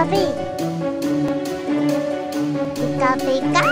Pika Pika Pika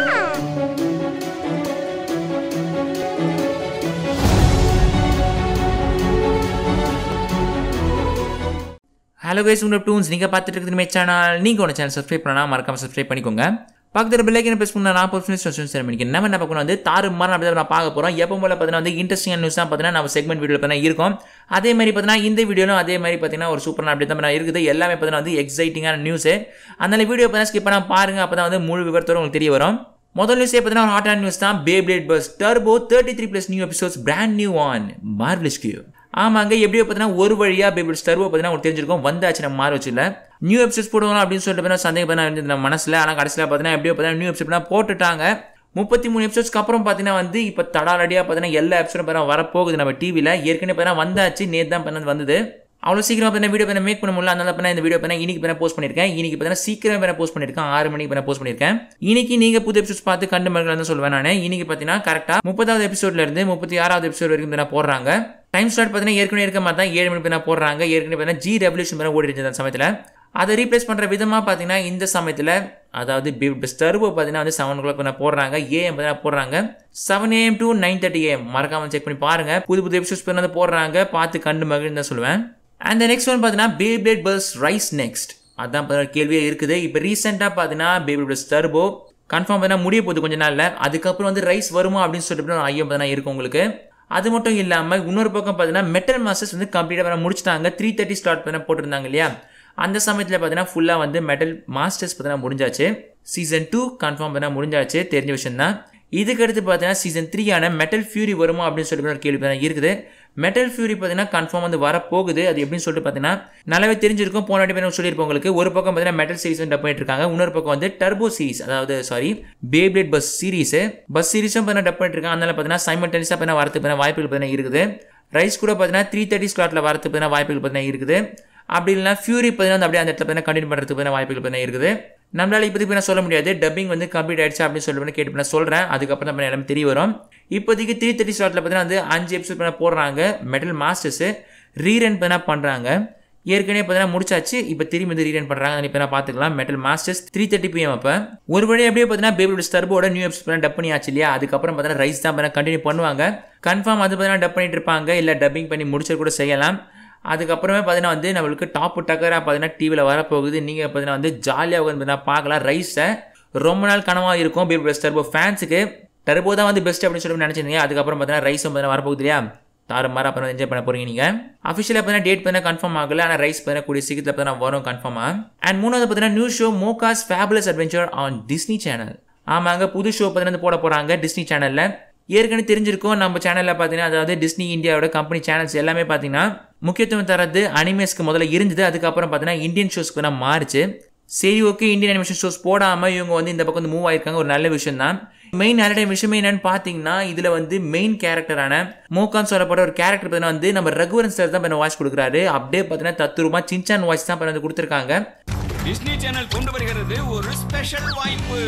hello guys உங்களோட toons நீங்கள் பார்த்துட்டு இருக்கிறது மே சேனல் நீங்கள் உங்கள் சேனல் சப்ஸ்கிரைப் பண்ணலாம் மறக்காம சப்ஸ்கிரைப் பண்ணிக்கோங்க பக்கத்தில் பிள்ளைக்கு ப்ரெஸ் பண்ண நான் பர்சன்டேஜ் பண்ணிக்க நம்ம என்ன பார்க்கணும் வந்து தாறு மாறு அப்படி நான் பார்க்க போகிறோம் எப்போ போல பார்த்தீங்கன்னா வந்து இன்ட்ரெஸ்டிங் நியூஸ் தான் பார்த்தீங்கன்னா நம்ம செக்மெண்ட் வீடியோ பார்த்தீங்கன்னா இருக்கும் அதே மாதிரி பார்த்தீங்கன்னா இந்த வீடியோலும் அதே மாதிரி பார்த்தீங்கன்னா ஒரு சூப்பரான அப்படி தான் இருக்குது எல்லாமே பார்த்தீங்கன்னா வந்து எக்ஸைட்டிங்கான நியூஸ் அதனால வீடியோ பார்த்தீங்கன்னா ஸ்கிப் பண்ணால் பாருங்க அப்போ தான் வந்து முழு விவரத்தோட உங்களுக்கு தெரிய வரும் முதல் நியூஸே பார்த்தீங்கன்னா ஒரு ஹாட்டான நியூஸ் தான் Beyblade burst turbo thirty three plus new episodes brand new on Marvel HQ ஆமாங்க எப்படியோ பார்த்தீங்கன்னா ஒரு வழியாக பேபிள் ஸ்டர்வோ பார்த்தீங்கன்னா உங்களுக்கு தெரிஞ்சிருக்கும் வந்தாச்சு நம்ம மாற வச்சுல நியூ எபிசோட்ஸ் போடுவோம் அப்படின்னு சொல்லிட்டு பார்த்தீங்கன்னா சந்தேகம் பண்ண இருந்தது நம்ம மனசில் ஆனால் கடைசியில் பார்த்தீங்கன்னா எப்படியோ பார்த்தீங்கன்னா நியூ எபிசோட் போட்டுட்டாங்க முப்பத்தி மூணு எபிசோட்ஸ்க்கு அப்புறம் பார்த்தீங்கன்னா வந்து இப்போ தடாலடியாக பார்த்தீங்கன்னா எல்லா எபிசோடும் பார்த்தீங்கன்னா வரப்போகுது நம்ம டிவியில் ஏற்கனவே பார்த்தீங்கன்னா வந்தாச்சு நேற்று தான் பண்ணது வந்தது அவ்வளோ சீக்கிரம் பார்த்தீங்கன்னா வீடியோ பண்ண மேக் பண்ண முடியல அதனால பண்ண இந்த வீடியோ பண்ண இன்னைக்கு பண்ண போஸ்ட் பண்ணியிருக்கேன் இன்னைக்கு பார்த்தீங்கன்னா சீக்கிரம் பண்ண போஸ்ட் பண்ணியிருக்கேன் ஆறு மணிக்கு பண்ண போஸ்ட் பண்ணியிருக்கேன் இன்னைக்கு நீங்கள் புது எபிசோட்ஸ் பார்த்து கண்டு மகள் தான் சொல்லுவேன் நான் இன்னைக்கு பார்த்தீங்கன்னா கரெக்டாக முப்பதாவது எபிசோட்ல இருந்து முப்பத்தி ஆறாவது எபிசோட் வரைக்கும் பார்த்தீங்கன்னா போடுறாங்க டைம் ஸ்லாட் பார்த்தீங்கன்னா ஏற்கனவே இருக்க மாதிரி தான் ஏழு மணி பேர் போடுறாங்க ஏற்கனவே பார்த்தீங்கன்னா ஜி ரெவல்யூஷன் பேர் ஓடி இருந்தது அந்த சமயத்தில் அதை ரீப்ளேஸ் பண்ணுற விதமாக பார்த்தீங்கன்னா இந்த சமயத்தில் அதாவது ஸ்டர்போ பார்த்தீங்கன்னா வந்து செவன் ஓ கிளாக் போடுறாங்க ஏஎம் பார்த்தீங்கன்னா போடுறாங்க seven AM to nine thirty AM மறக்காம செக் பண்ணி பாருங்க புது புது எபிசோட்ஸ் பண்ணி போடுறாங்க பார்த்து கண்டு மகிழ்ந்து தான் சொல்லுவேன் அண்ட் நெக்ஸ்ட் ஒன் பார்த்தீங்கன்னா பேபிளேட் பர்ஸ் ரைஸ் நெக்ஸ்ட் அதான் பார்த்தீங்கன்னா கேள்வியே இருக்குது இப்போ ரீசெண்டாக பார்த்தீங்கன்னா பேபிளேட் டர்போ கன்ஃபார்ம் பார்த்தீங்கன்னா முடிய போகுது கொஞ்ச நாளில் அதுக்கப்புறம் வந்து ரைஸ் வருமா அப்படின்னு சொல்லிட்டு ஒரு ஐயம் பார்த்தீங்கன்னா இருக்கும் உங்களுக்கு அது மட்டும் இல்லாமல் இன்னொரு பக்கம் பார்த்தீங்கன்னா மெட்டல் மாஸ்டர்ஸ் வந்து கம்ப்ளீட்டாக வேறு முடிச்சிட்டாங்க த்ரீ தேர்ட்டி ஸ்டார்ட் பண்ண போட்டிருந்தாங்க இல்லையா அந்த சமயத்தில் பார்த்தீங்கன்னா ஃபுல்லாக வந்து மெட்டல் மாஸ்டர்ஸ் பார்த்தீங்கன்னா முடிஞ்சாச்சு சீசன் டூ கன்ஃபார்ம் பண்ணால் முடிஞ்சாச்சு தெரிஞ்ச விஷயம் தான் இதுக்கு அடுத்து பார்த்தீங்கன்னா சீசன் த்ரீயான மெட்டல் ஃபியூரி வருமா அப்படின்னு சொல்லிட்டு ஒரு கேள்வி பார்த்தீங்கன்னா இருக்குது மெட்டல் ஃபியூரி பார்த்தீங்கன்னா கன்ஃபார்ம் வந்து வரப்போகுது அது எப்படின்னு சொல்லிட்டு பார்த்தீங்கன்னா நல்லாவே தெரிஞ்சிருக்கும் போன வாட்டி பேர் சொல்லியிருப்போம் உங்களுக்கு ஒரு பக்கம் பார்த்தீங்கன்னா மெட்டல் சீரிஸ் வந்து டப் பண்ணிட்டு இருக்காங்க இன்னொரு பக்கம் வந்து டர்போ சீரிஸ் அதாவது sorry Beyblade burst series burst சீரிஸும் பார்த்தீங்கன்னா டப் பண்ணிட்டு இருக்காங்க அதனால பார்த்தீங்கன்னா சைமல்டேனியஸாக பார்த்தீங்கன்னா வரதுக்கு பார்த்தீங்கன்னா வாய்ப்புகள் பார்த்தீங்கன்னா இருக்குது ரைஸ் கூட பார்த்தீங்கன்னா த்ரீ தேர்ட்டி ஸ்லாட்டில் வரதுக்கு பார்த்தீங்கன்னா வாய்ப்புகள் பார்த்தீங்கன்னா இருக்குது அப்படி இல்லைனா ஃபியூரி பார்த்தீங்கன்னா அப்படியே அந்த இடத்துல பார்த்தீங்கன்னா கண்டினியூ பண்ணுறதுக்கு பார்த்தீங்கன்னா வாய்ப்புகள் பார்த்தீங்கன்னா இருக்குது நம்மளால இப்போதைக்கு நான் சொல்ல முடியாது டப்பிங் வந்து கம்ப்ளீட் ஆயிடுச்சு அப்படின்னு சொல்லிட்டு கேட்டு நான் சொல்கிறேன் அதுக்கப்புறம் தான் எல்லாமே தெரிய வரும் இப்போதைக்கு த்ரீ தேர்ட்டி ஸ்லாட்டில் பார்த்தீங்கன்னா வந்து அஞ்சு எபிசோட் பண்ண போடுறாங்க மெட்டல் மாஸ்டர்ஸு ரீரன் பண்ண பண்ணுறாங்க ஏற்கனவே பார்த்தீங்கன்னா முடிச்சாச்சு இப்போ திரும்பி வந்து ரீரன் பண்ணுறாங்க இப்போ நான் பார்த்துக்கலாம் metal masters three thirty PM அப்போ ஒரு வழி அப்படியே பார்த்தீங்கன்னா பேபிள் ஸ்டர்போட நியூ எபிசோட் டப் பண்ணி ஆச்சு இல்லையா அதுக்கப்புறம் பார்த்தீங்கன்னா ரைஸ் தான் பார்த்தீங்கன்னா கண்டினியூ பண்ணுவாங்க கன்ஃபார்ம் அது பார்த்தீங்கன்னா டப் பண்ணிட்டு இருப்பாங்க இல்லை டப்பிங் பண்ணி முடிச்சு கூட செய்யலாம் அதுக்கப்புறமே பார்த்தீங்கன்னா வந்து நம்மளுக்கு டாப் டக்கராக பார்த்தீங்கன்னா டிவியில் வரப்போகுது நீங்கள் பார்த்தீங்கன்னா வந்து ஜாலியாக உட்காந்து பார்த்தீங்கன்னா பார்க்கலாம் ரைஸை ரொம்ப நாள் கனவாக இருக்கும் பேபி பெஸ்ட் டர்போ ஃபேன்ஸுக்கு டர்போ தான் வந்து பெஸ்ட் அப்படின்னு சொல்லி நினச்சிருந்தீங்க அதுக்கப்புறம் பார்த்தீங்கன்னா ரைஸும் பார்த்தீங்கன்னா வரப்போகுது இல்லையா தார மாதிரி அப்புறம் என்ஜாய் பண்ண போகிறீங்க நீங்கள் அஃபிஷியலாக பார்த்தீங்கன்னா டேட் பார்த்தீங்கன்னா கன்ஃபார்ம் ஆகல ஆனால் ரைஸ் பார்த்தீங்கன்னா கூடிய சீக்கிரத்தில் பார்த்தீங்கன்னா வரும் கன்ஃபார்மாக அண்ட் மூணாவது பார்த்தீங்கன்னா new show Moka's fabulous adventure on Disney channel ஆமாங்க புது ஷோ பார்த்தீங்கன்னா போட போகிறாங்க டிஸ்னி சேனலில் ஏற்கனவே தெரிஞ்சிருக்கும் நம்ம சேனலில் பார்த்தீங்கன்னா அதாவது டிஸ்னி இந்தியாவோட கம்பெனி சேனல்ஸ் எல்லாமே பார்த்தீங்கன்னா முக்கியத்துவம் தரது அனிமேஸ்க்கு முதல்ல இருந்தது அதுக்கப்புறம் பார்த்தீங்கன்னா இந்தியன் ஷோஸ்க்கு தான் மாறிச்சு சரி ஓகே இந்தியன் அனிமேஷன் ஷோஸ் போடாமல் இவங்க வந்து இந்த பக்கம் வந்து மூவ் ஆயிருக்காங்க ஒரு நல்ல விஷயம் தான் மெயின் நல்ல விஷயம் என்னன்னு பார்த்தீங்கன்னா இதில் வந்து மெயின் கேரக்டரான மோகான் சொல்லப்பட்ட ஒரு கேரக்டர் பார்த்தீங்கன்னா வந்து நம்ம ரகுவரன் சார் தான் பண்ண வாய்ஸ் கொடுக்குறாரு அப்படியே பார்த்தீங்கன்னா தத்துரூபா சின்சான் வாய்ஸ் தான் பண்ணி கொடுத்துருக்காங்க டிஸ்னி சேனல் கொண்டு வருகிறது ஒரு ஸ்பெஷல் வாய்ப்பு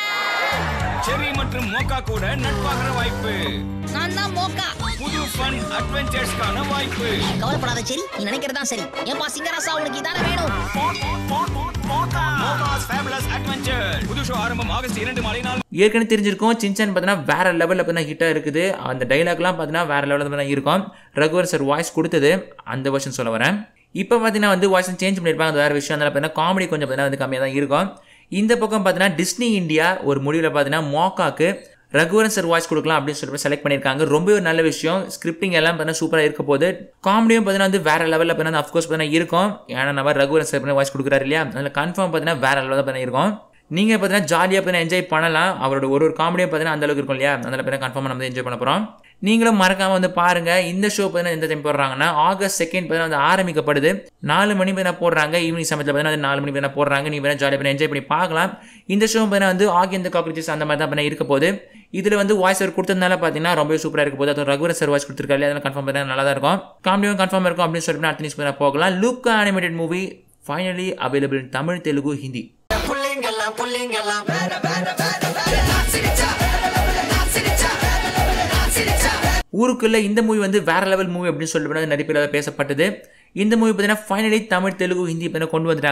செரி மற்றும் மோக்கா கூட நட்பாகிற வாய்ப்பு நான் தான் மோக்கா புது ஃபன் அட்வென்ச்சர்ஸ்க்கான வாய்ப்பு கவலைப்படாத சரி நீ நினைக்கிறதா சரி ஏப்பா சிங்கராசா உனக்கு இதானே வேணும் மோகாஸ் ஃபேபுலஸ் அட்வென்ச்சர் புது ஷோ ஆரம்பம் ஆகஸ்ட் இரண்டு மாலை நாள் ஏற்கனவே தெரிஞ்சிருக்கும் சின்சான் பார்த்தீங்கன்னா வேற லெவலில் பார்த்தீங்கன்னா ஹிட்டாக இருக்குது அந்த டைலாக்லாம் பார்த்தீங்கன்னா வேற லெவலில் பார்த்தீங்கன்னா இருக்கும் ரகுவர் சார் வாய்ஸ் கொடுத்தது அந்த வருஷன் சொல்ல வரேன் இப்போ பார்த்தீங்கன்னா வந்து வாய்ஸ் சேஞ்ச் பண்ணியிருப்பாங்க அது வேறு விஷயம் அதனால பார்த்தீங்கன்னா காமெடி கொஞ்சம் பார்த்தீங்கன்னா வந்து கம்மியாக தான் இருக்கும் இந்த பக்கம் பார்த்தீங்கன்னா டிஸ்னி இந்தியா ஒரு முடிவில் பார்த்தீங்கன்னா மோக்காக்கு ரகுவரன் சார் வாய்ஸ் கொடுக்கலாம் அப்படின்னு சொல்லிட்டு செலக்ட் பண்ணியிருக்காங்க ரொம்பவே ஒரு நல்ல விஷயம் ஸ்கிரிப்டிங் எல்லாம் பார்த்தீங்கன்னா சூப்பராக இருக்க போது காமெடியும் பார்த்தீங்கன்னா வந்து வேற லெவலில் பார்த்தீங்கன்னா அஃப்கோர்ஸ் பார்த்தீங்கன்னா இருக்கும் ஏன்னா நம்ம ரகுவரன் சார் வாய்ஸ் கொடுக்குறாரு இல்லையா அதில் கன்ஃபார்ம் பார்த்தீங்கன்னா வேற லெவலில் பார்த்தீங்கன்னா இருக்கும் நீங்கள் பார்த்தீங்கன்னா ஜாலியாக பார்த்தீங்கன்னா என்ஜாய் பண்ணலாம் அவரோட ஒரு ஒரு காமெடியும் பார்த்தீங்கன்னா அந்த அளவுக்கு இருக்கும் இல்லையா அதில் பார்த்தீங்கன்னா கன்ஃபார்மாக நம்ம என்ஜாய் பண்ண போகிறோம் நீங்களும் மறக்காம வந்து பாருங்க இந்த ஷோ பார்த்தீங்கன்னா எந்த டைம் போடுறாங்கன்னா ஆகஸ்ட் செகண்ட் பார்த்தீங்கன்னா வந்து ஆரம்பிக்கப்படுது நாலு மணி பார்த்தீங்கன்னா போடுறாங்க ஈவினிங் சமயத்தில் பார்த்தீங்கன்னா நாலு மணி பார்த்தீங்கன்னா போடுறாங்க நீ வேணா ஜாலியாக பண்ணி என்ஜாய் பண்ணி பார்க்கலாம் இந்த ஷோ பார்த்தீங்கன்னா வந்து ஆகி இந்த காக்ரோச்சஸ் அந்த மாதிரி தான் பண்ண இருக்க போது இதில் வந்து வாய்ஸ் அவர் கொடுத்ததுனால பார்த்தீங்கன்னா ரொம்ப சூப்பராக இருக்க போது அது ரகுவர சார் வாய்ஸ் கொடுத்துருக்காரு அதெல்லாம் கன்ஃபார்ம் பார்த்தீங்கன்னா நல்லா தான் இருக்கும் காமெடியும் கன்ஃபார்ம் இருக்கும் அப்படின்னு சொல்லிட்டு அடுத்த நியூஸ் பார்த்தீங்கன்னா போகலாம் Luck animated movie finally available Tamil Telugu Hindi ஊருக்குள்ள இந்த மூவி வந்து வேற லெவல் மூவி அப்படின்னு சொல்லிட்டு நிறைய பேர் பேசப்பட்டது இந்த மூவி பார்த்தீங்கன்னா ஃபைனலி தமிழ் தெலுங்கு ஹிந்தி பார்த்தீங்கன்னா கொண்டு வந்துட்டாங்க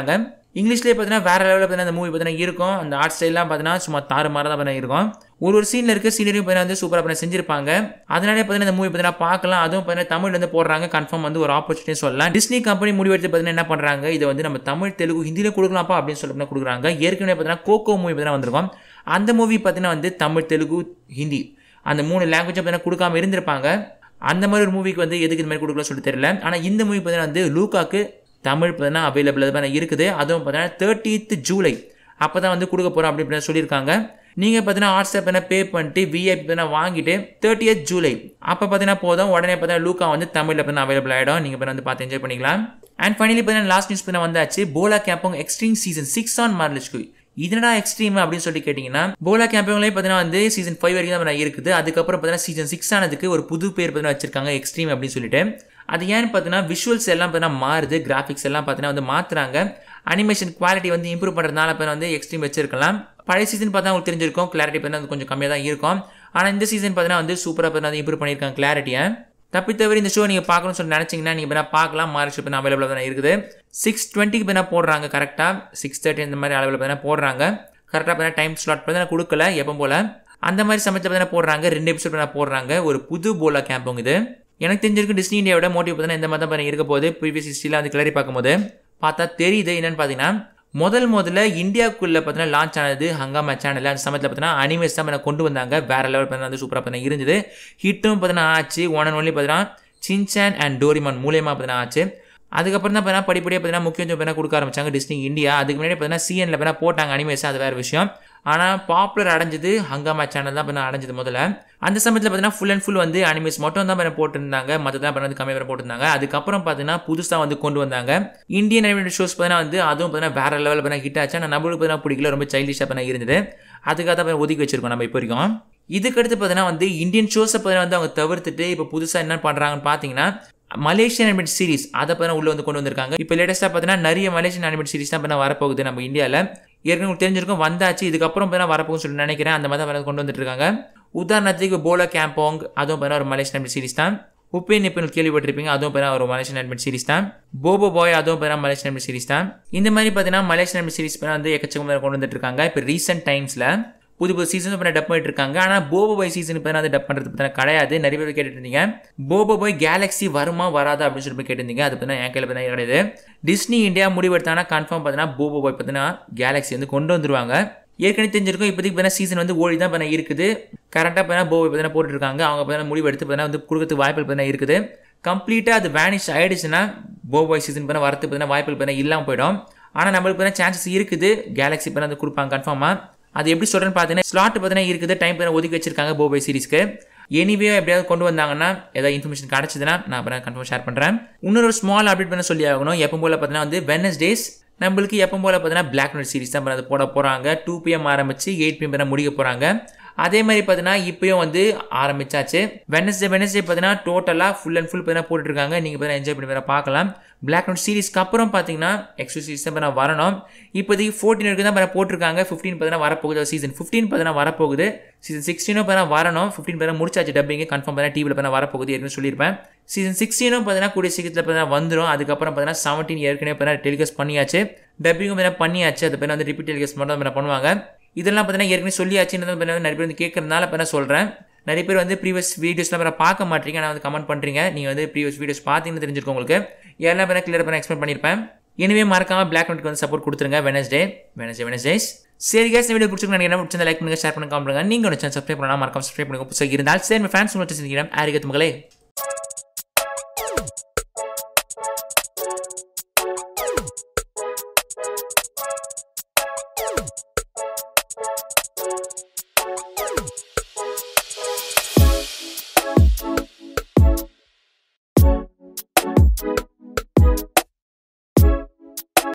இங்கிலீஷ்லேயே பார்த்தீங்கன்னா வேற லெவலில் பார்த்தீங்கன்னா அந்த மூவி பார்த்தீங்கன்னா இருக்கும் அந்த ஆர்ட் ஸ்டைல்லாம் பார்த்தீங்கன்னா சும்மா தாறு மாதிரி தான் பார்த்தீங்கன்னா இருக்கும் ஒரு ஒரு சீனில் இருக்க சீனரியும் பார்த்தீங்கன்னா வந்து சூப்பராக பார்த்தீங்கன்னா செஞ்சிருப்பாங்க அதனாலே பார்த்தீங்கன்னா இந்த மூவி பார்த்தீங்கன்னா பார்க்கலாம் அதுவும் பார்த்தீங்கன்னா தமிழ் வந்து போடுறாங்க கன்ஃபார்ம் வந்து ஒரு ஆப்பர்ச்சுனிட்டி சொல்லலாம் டிஸ்னி கம்பெனி முடிவெடுத்து பார்த்தீங்கன்னா என்ன பண்ணுறாங்க இதை வந்து நம்ம தமிழ் தெலுங்கு ஹிந்தியில் கொடுக்கலாம்ப்பா அப்படின்னு சொல்லி பார்த்தீங்கன்னா கொடுக்குறாங்க ஏற்கனவே பார்த்தீங்கன்னா கோகோ மூவி பார்த்தீங்கன்னா வந்திருக்கும் அந்த மூவி பார்த்தீங்கன்னா வந்து தமிழ் தெலுங்கு ஹிந்தி அந்த மூணு லாங்குவேஜ் பார்த்தீங்கன்னா கொடுக்காம இருந்திருப்பாங்க அந்த மாதிரி ஒரு மூவிக்கு வந்து எதுக்கு இந்த மாதிரி கொடுக்கல சொல்லி தெரியல ஆனால் இந்த மூவி பார்த்தீங்கன்னா வந்து லூக்காக்கு தமிழ் பார்த்தீங்கன்னா அவைலபிள் பார்த்தீங்கன்னா இருக்குது அதுவும் பார்த்தீங்கன்னா தேர்ட்டீத் ஜூலை அப்போ தான் வந்து கொடுக்க போகிறோம் அப்படின்னு சொல்லியிருக்காங்க நீங்கள் பார்த்தீங்கன்னா வாட்ஸ்அப் என்ன பே பண்ணிட்டு விஐபி பார்த்தீங்கன்னா வாங்கிட்டு தேர்ட்டியத் ஜூலை அப்போ பார்த்தீங்கன்னா போதும் உடனே பார்த்தீங்கன்னா லூக்கா வந்து தமிழில் பார்த்தீங்கன்னா அவைலபிள் ஆகிடும் நீங்கள் வந்து பார்த்து என்ஜாய் பண்ணிக்கலாம் அண்ட் ஃபைனலி பார்த்தீங்கன்னா லாஸ்ட் நியூஸ் பார்த்தீங்கன்னா வந்தாச்சு Bola Kampung extreme season six on மார்லிஷ்கு இதனடா எக்ஸ்ட்ரீம் அப்படின்னு சொல்லி கேட்டிங்கன்னா போலா கேம்பிங்லேயே பார்த்தீங்கன்னா வந்து சீசன் ஃபைவ் வரைக்கும் தான் இருக்குது அதுக்கப்புறம் பார்த்தீங்கன்னா சீசன் சிக்ஸ் ஆனதுக்கு ஒரு புது பேர் பார்த்தீங்கன்னா வச்சிருக்காங்க எக்ஸ்ட்ரீம் அப்படின்னு சொல்லிட்டு அது ஏன்னு பார்த்தீங்கன்னா விஷுவல்ஸ் எல்லாம் பார்த்தீங்கன்னா மாறுது கிராஃபிக்ஸ் எல்லாம் பார்த்தீங்கன்னா வந்து மாற்றுறாங்க அனிமேஷன் குவாலிட்டி வந்து இம்ப்ரூவ் பண்ணுறதுனால இப்போ வந்து எக்ஸ்ட்ரீம் வச்சிருக்கலாம் பழைய சீசன் பார்த்தா உங்களுக்கு தெரிஞ்சிருக்கும் கிளாரிட்டி பார்த்தீங்கன்னா கொஞ்சம் கம்மியாக தான் இருக்கும் ஆனால் இந்த சீசன் பார்த்தீங்கன்னா வந்து சூப்பராக பார்த்தீங்கன்னா இம்ப்ரூவ் பண்ணியிருக்காங்க கிளாரிட்டியை தப்பி தவிர இந்த ஷோ நீங்கள் பார்க்கணும்னு சொல்லி நினச்சிங்கன்னா நீங்கள் வேணா பார்க்கலாம் மார்ச் இப்போ அவைலபிளாக தான் இருக்குது சிக்ஸ் டுவெண்ட்டிக்கு வேணா போடுறாங்க கரெக்டாக சிக்ஸ் தேர்ட்டி இந்த மாதிரி அளவில் வேணா போடுறாங்க கரெக்டாக பார்த்தா டைம் ஸ்லாட் பார்த்தீங்கன்னா கொடுக்கல எப்போ போல் அந்த மாதிரி சமயத்தில் பார்த்தீங்கன்னா போடுறாங்க ரெண்டு எபிசோட் வேணா போடுறாங்க ஒரு புது போலா கேம்புங்க இது எனக்கு தெரிஞ்சிருக்கு டிஸ்னி இந்தியாவோட மோட்டிவ் பார்த்தீங்கன்னா இந்த மாதிரி தான் இருக்க போது ப்ரீவியஸ் ஹிஸ்ட்ரியில் வந்து கிளறி பார்க்கும்போது பார்த்தா தெரியுது என்னன்னு பார்த்தீங்கன்னா முதல் முதல்ல இந்தியாவுக்குள்ளே பார்த்தீங்கன்னா லான்ச் ஆனது ஹங்காமா சேனல் அந்த சமயத்தில் பார்த்தீங்கன்னா அனிமேஸ் தான் பண்ண கொண்டு வந்தாங்க வேற லெவல் பார்த்தீங்கன்னா வந்து சூப்பராக பார்த்தீங்கன்னா இருந்தது ஹிட்டும் பார்த்தீங்கன்னா ஆச்சு ஒன் அண்ட் ஒன்லி பார்த்தீங்கன்னா சின்சான் அண்ட் டோரிமான் மூலியமாக பார்த்தீங்கன்னா ஆச்சு அதுக்கப்புறம் தான் பார்த்தீங்கன்னா படிப்படியாக பார்த்தீங்கன்னா முக்கியத்துவம் பார்த்தீங்கன்னா கொடுக்க ஆரம்பிச்சாங்க டிஸ்னி இந்தியா அதுக்கு முன்னாடி பார்த்தீங்கன்னா சிஎன்ல பார்த்தீங்கன்னா போட்டாங்க அனிமேஸ் அது வேறு விஷயம் ஆனால் பாப்புலர் அடைஞ்சது ஹங்காமா சேனல் தான் பார்த்தீங்கன்னா அடைஞ்சது முதல்ல அந்த சமயத்தில் பார்த்தீங்கன்னா ஃபுல் அண்ட் ஃபுல் வந்து அனிமேஸ் மட்டும் தான் பண்ண போட்டிருந்தாங்க மற்றதான் பண்ண வந்து கம்மியாக போட்டிருந்தாங்க அதுக்கப்புறம் பார்த்தீங்கன்னா புதுசாக வந்து கொண்டு வந்தாங்க இந்தியன் அனிமேட் ஷோஸ் பார்த்தீங்கன்னா வந்து அதுவும் பார்த்தீங்கன்னா வேற லெவலில் பார்த்தீங்கன்னா ஹிட் ஆச்சு ஆனால் நம்மளுக்கு பார்த்தீங்கன்னா பிடிக்கல ரொம்ப சைல்டிஷாக பார்த்தீங்கன்னா இருந்தது அதுக்காக தான் ஒதுக்கி வச்சிருக்கோம் நம்ம இப்போ வரைக்கும் இதுக்கடுத்து பார்த்தீங்கன்னா வந்து இந்தியன் ஷோஸை பார்த்தீங்கன்னா வந்து அவங்க தவிர்த்துட்டு இப்போ புதுசாக என்ன பண்ணுறாங்கன்னு பார்த்தீங்கன்னா மலேசியன் அனிமேட் சீரிஸ் அதை பார்த்தீங்கன்னா உள்ள வந்து கொண்டு வந்திருக்காங்க இப்போ லேட்டஸ்ட்டாக பார்த்தீங்கன்னா நிறைய மலேசியன் அனிமேட் சீரிஸ் தான் பார்த்தீங்கன்னா வரப்போகுது நம்ம இந்தியாவில் ஏற்கனவே உங்களுக்கு தெரிஞ்சிருக்கும் வந்தாச்சு இதுக்கப்புறம் பார்த்தீங்கன்னா வரப்போகும்னு சொல்லி நினைக்கிறேன் அந்த மாதிரி தான் கொண்டு வந்துட்டு இருக்காங்க உதாரணத்துக்கு போலோ கேம்போங் அதுவும் பார்த்தீங்கன்னா ஒரு மலேசியன் அனிமேட் சீரிஸ் தான் உப்பேன் இப்போ கேள்விப்பட்டிருப்பீங்க அதுவும் பார்த்தீங்கன்னா ஒரு மலேசியன் அனிமேட் சீரிஸ் தான் போபோ பாய் அதுவும் பார்த்தீங்கன்னா மலேசியன் அனிமேட் சீரிஸ் தான் இந்த மாதிரி பார்த்தீங்கன்னா மலேசியன் அனிமேட் சீரிஸ் வந்து எக்கச்சக்கமாக கொண்டு வந்துட்டு இருக்காங்க இப்போ ரீசெண்ட் டைம்ஸில் புது புது சீசன் இப்போ டப் பண்ணிட்டு இருக்காங்க ஆனால் போபோ பாய் சீசன் இப்போ வந்து டப் பண்ணுறது பார்த்தா கிடையாது நிறைய பேர் கேட்டுட்டு இருந்தீங்க போபோ பாய் கேலக்ஸி வருமா வராதா அப்படின்னு சொல்லி கேட்டிருந்தீங்க அது பார்த்தீங்கன்னா என் கையில் பார்த்தீங்கன்னா கிடையாது டிஸ்னி இந்தியா முடிவெடுத்தானா கன்ஃபார்ம் பார்த்தீங்கன்னா போபோ பாய் பார்த்தீங்கன்னா கேலக்ஸி வந்து கொண்டு வந்துருவாங்க ஏற்கனவே தெரிஞ்சிருக்கும் இப்போதைக்கு பார்த்தீங்கன்னா சீசன் வந்து ஓடி தான் பண்ண இருக்குது கரெக்டாக பார்த்தீங்கன்னா போபோ பார்த்தீங்கன்னா போட்டுருக்காங்க அவங்க பார்த்தீங்கன்னா முடிவு எடுத்து பார்த்தீங்கன்னா வந்து கொடுக்கறதுக்கு வாய்ப்புகள் பார்த்தீங்கன்னா இருக்குது கம்ப்ளீட்டாக அது வேனிஷ் ஆயிடுச்சுன்னா போபாய் சீசன் பண்ண வரத்துக்கு பார்த்தீங்கன்னா வாய்ப்புகள் பார்த்தீங்கன்னா இல்லாமல் போயிடும் ஆனால் நம்மளுக்கு பார்த்தீங்கன்னா சான்சஸ் இருக்குது கேலக்ஸி பார்த்தீங்கன்னா வந்து கொடுப்பாங்க கன்ஃபார்மாக அது எப்படி சொல்கிறேன்னு பார்த்தீங்கன்னா ஸ்லாட் பார்த்தீங்கன்னா இருக்குது டைம் பார்த்தீங்கன்னா ஒதுக்கி வச்சிருக்காங்க போபாய் சீரிஸ்க்கு எனிவே எப்படியாவது கொண்டு வந்தாங்கன்னா ஏதாவது இன்ஃபர்மேஷன் கிடச்சதுன்னா நான் அப்புறம் கன்ஃபார்ம் ஷேர் பண்ணுறேன் இன்னொரு ஸ்மால் அப்டேட் பண்ண சொல்லி ஆகணும் எப்போ போல் பார்த்தீங்கன்னா வந்து வெனஸ்டேஸ் நம்மளுக்கு எப்போ போல் பார்த்தீங்கன்னா பிளாக் நைட் சீரிஸ் தான் அது போட போகிறாங்க டூ பிஎம் ஆரம்பிச்சு எயிட் பிஎம் முடிக்க போகிறாங்க அதே மாதிரி பார்த்தீங்கன்னா இப்பயும் வந்து ஆரம்பிச்சாச்சு வெனஸ்டே வெனஸ்டே பார்த்தீங்கன்னா டோட்டலாக ஃபுல் அண்ட் ஃபுல் பார்த்தீங்கன்னா போட்டுருக்காங்க நீங்கள் பார்த்தீங்கன்னா என்ஜாய் பண்ணி வேற பார்க்கலாம் பிளாக் நோட் சீரிஸ்க்கு அப்புறம் பார்த்தீங்கன்னா எக்ஸ்ட்ரா சீரிஸ் தான் பார்த்தீங்கன்னா வரணும் இப்போதைக்கு ஃபோர்டீன் வரைக்கும் தான் பார்த்தா போட்டிருக்காங்க ஃபிஃப்டீன் பார்த்தீங்கன்னா வரப்போகுது சீசன் ஃபிஃப்டீன் பார்த்தீங்கன்னா வரப்போகுது சீசன் சிக்ஸ்டீனும் பார்த்தீங்கன்னா வரணும் ஃபிஃப்டீன் பார்த்தீங்கன்னா முடிச்சாச்சு டப்பிங்க கன்ஃபார்ம் பார்த்தீங்கன்னா டிவியில் பார்த்தீங்கன்னா வரப்போகுது ஏற்கனவே சொல்லியிருப்பேன் சீசன் சிக்ஸ்டீனும் பார்த்தீங்கன்னா கூடிய சீக்கிரத்தில் பார்த்தீங்கன்னா வந்துடும் அதுக்கப்புறம் பார்த்தீங்கன்னா செவன்டீன் ஏற்கனவே பார்த்தீங்கன்னா டெலிகாஸ்ட் பண்ணியாச்சு டப்பிங்கும் பார்த்தீங்கன்னா பண்ணியாச்சு அது பேர் வந்து ரிப்பீட் டெலிகாஸ்ட் மட்டும் தான் பண்ணுவாங்க இதெல்லாம் பார்த்தீங்கன்னா ஏற்கனவே சொல்லியாச்சுன்னு நிறைய பேர் வந்து கேட்கறதுனால இப்போ நான் சொல்கிறேன் நிறைய பேர் வந்து ப்ரீவியஸ் வீடியோஸ்லாம் வேறு பார்க்க மாட்டீங்க நான் வந்து கமெண்ட் பண்ணுறீங்க நீங்கள் வந்து ப்ரீவியஸ் வீடியோஸ் பார்த்தீங்கன்னு தெரிஞ்சிருக்கும் உங்களுக்கு எல்லாம் பேர் கிளியர் பண்ண எக்ஸ்பிளைன் பண்ணியிருப்பேன் எனவே மறக்காம பிளாக் நோட்டுக்கு வந்து சப்போர்ட் கொடுத்துருங்க வெனஸ்டே வெனஸ்டே வெனஸ்டேஸ் சரி கேஸ் வீடியோ பிடிச்சிருக்கு நினைக்கிறேன் பிடிச்சா லைக் பண்ணுங்க ஷேர் பண்ணுங்க காமெண்ட் பண்ணுங்க நீங்கள் சேனல் சப்ஸ்கிரைப் பண்ணலாம் மறக்காம சப்ஸ்கிரைப் பண்ணுங்க புதுசாக இருந்தால் சரி ஃபேன்ஸ் உங்களுக்கு செஞ்சுக்கிறேன் ஆரிகத்து மகளே